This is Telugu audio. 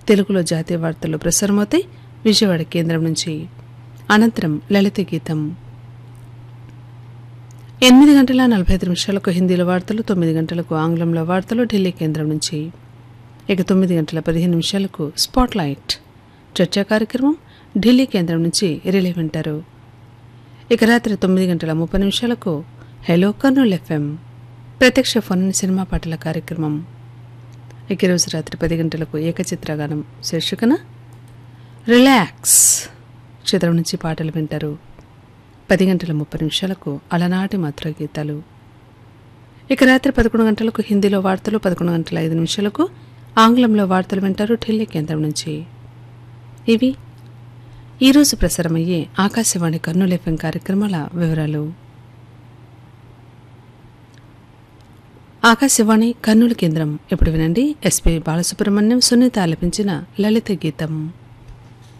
తెలుగులో జాతీయ వార్తలు ప్రసారమవుతాయి విజయవాడ కేంద్రం నుంచి అనంతరం లలిత గీతం ఎనిమిది గంటల నలభై ఐదు నిమిషాలకు హిందీలో వార్తలు తొమ్మిది గంటలకు ఆంగ్లంలో వార్తలు ఢిల్లీ కేంద్రం నుంచి ఇక తొమ్మిది గంటల పదిహేను నిమిషాలకు స్పాట్ లైట్ చర్చా కార్యక్రమం ఢిల్లీ కేంద్రం నుంచి రిలే వింటారు ఇక రాత్రి తొమ్మిది గంటల ముప్పై నిమిషాలకు హెలో కర్నూల్ ఎఫ్ఎం ప్రత్యక్ష ఫోన్ సినిమా పాటల కార్యక్రమం ఇక ఈరోజు రాత్రి పది గంటలకు ఏకచిత్రగానం శీర్షికన రిలాక్స్ చిత్రం నుంచి పాటలు వింటారు పది గంటల ముప్పై నిమిషాలకు అలనాటి మధుర గీతాలు ఇక రాత్రి పదకొండు గంటలకు హిందీలో వార్తలు పదకొండు గంటల ఐదు నిమిషాలకు ఆంగ్లంలో వార్తలు వింటారు ఢిల్లీ కేంద్రం నుంచి ఇవి ఈరోజు ప్రసారమయ్యే ఆకాశవాణి కర్నూలు ఎఫ్ఎం కార్యక్రమాల వివరాలు ఆకాశవాణి కర్నూలు కేంద్రం ఇప్పుడు వినండి ఎస్పి బాలసుబ్రహ్మణ్యం సునీత ఆలపించిన లలిత గీతం